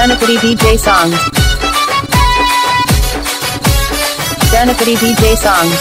Ganapati DJ songs. Ganapati DJ songs.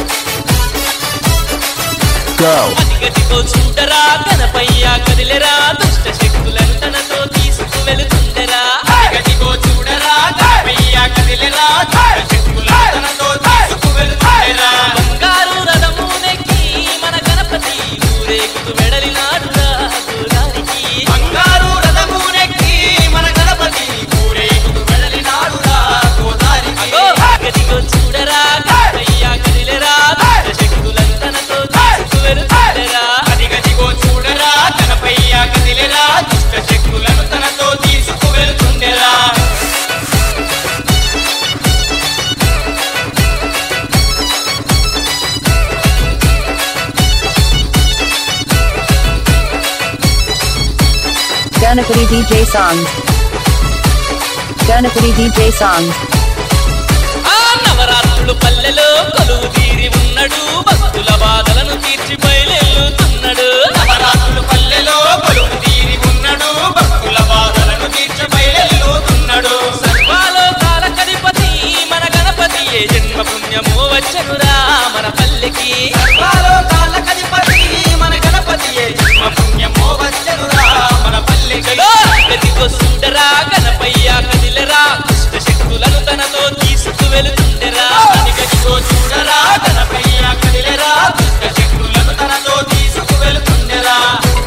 Go. అదిగదిగో చూడరా గణపయ్య కదిలెరా దుష్ట శక్తులను తనతో తీసుకు వెళుతుండరా అదిగదిగో చూడరా గణపయ్య కదిలెరా దుష్ట శక్తులను తనతో తీసుకు వెళుతుండరా బంగారు రథము నెక్కి మన గణపతి ఊరేగుతూ వెడలినాడురా దూరానికి బంగారు రథము నెక్కి మన గణపతి ఊరేగుతూ వెడలినాడురా గోదారికి అదిగదిగో చూడరా గణపయ్య కదిలెరా దుష్ట శక్తులను తనతో తీసుకు వెళుతుండరా అదిగదిగో చూడరా గణపయ్య కదిలెరా దుష్ట శక్తులను తనతో తీసుకు వెళుతుండెరా Ganapati DJ songs. Ganapati DJ songs. ఆ నవరాత్రులు పల్లెలో కొలువు తీరి ఉన్నాడు భక్తుల బాధలను తీర్చి బయలుతున్నాడు నవరాత్రులు పల్లెలో కొలువు తీరి ఉన్నాడు భక్తుల బాధలను తీర్చి బయలుతున్నాడు సర్వాలోకాల కధిపతి మన గణపతి ఏ జన్మ పుణ్యమో వచ్చనురా మన పల్లెకి సర్వాలోకాల కధిపతి మన గణపతి ఏ జన్మ పుణ్యమో వచ్చనురా మన పల్లెకి గదిగో చూడరా గణపయ్య కదిలరా దుష్ట శక్తులను తనతో తీసుకు వెళుతుండెరా గదిగో చూడరా గణపయ్య కదిలరా దుష్ట శక్తులను తనతో తీసుకు వెళుతుండెరా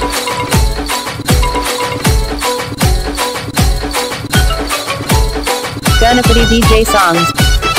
Ganapati DJ songs.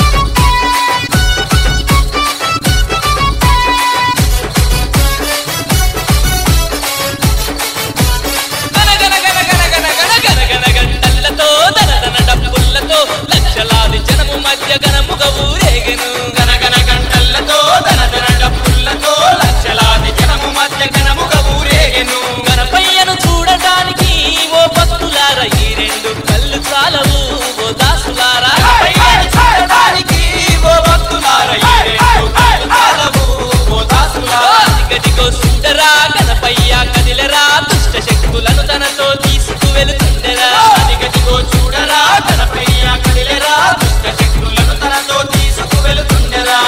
గనగన గనగన గనగన గనగన గంటలతో దనదన డప్పులతో లక్షలాది జనము మధ్య గణముగ ఊరేగెను గనగన గంటలతో దనదన డప్పులతో లక్షలాది జనము మధ్య గణముగ ఊరేగెను గణపయ్యను చూడటానికి ఓ భక్తులార ఈ రెండు కళ్ళు చాలవు ఓ దాసులారా గణపయ్యను చూడటానికి ఓ భక్తులార ఈ రెండు కళ్ళు చాలవు ఓ దాసులారా దిగదిగో సుందరా గణపయ్య కదిలరా దుష్ట శక్తులను తనతో తీసుకు వెళుతుండెరా దిగదిగో చూడరా గణపయ్య కదిలరా దుష్ట శక్తులను తనతో తీసుకు వెళుతుండెరా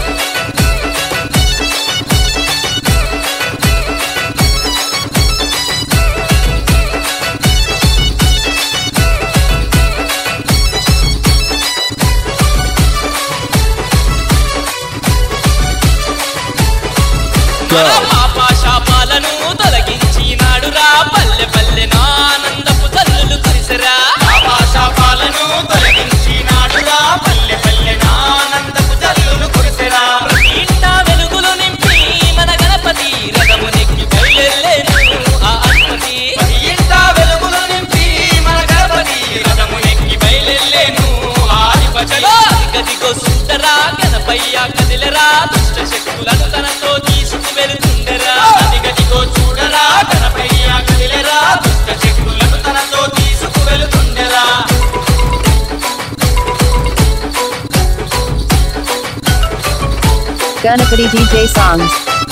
Go. మన పాప శాపాలను తొలగించినాడురా పల్లె పల్లె ఆనందపు తల్లులు కురిసరా పాప శాపాలను తొలగించినాడురా పల్లె పల్లె ఆనందపు తల్లులు కురిసరా ఇంట వెలుగులు నింపి మన గణపతి రథము నెక్కి బయలుదేరేను ఆ అధిపతి ఇంట వెలుగులు నింపి మన గణపతి రథము నెక్కి బయలుదేరేను ఆ అధిపతి గదిగో సుందరా గణపయ్య కదిలరా దుష్ట శక్తులను తనతో తీసుకు వెళుతుండరా గదిగో చూడరా గణపయ్య కదిలరా దుష్ట శక్తులను తనతో తీసుకు వెళుతుండరా Ganapati DJ songs.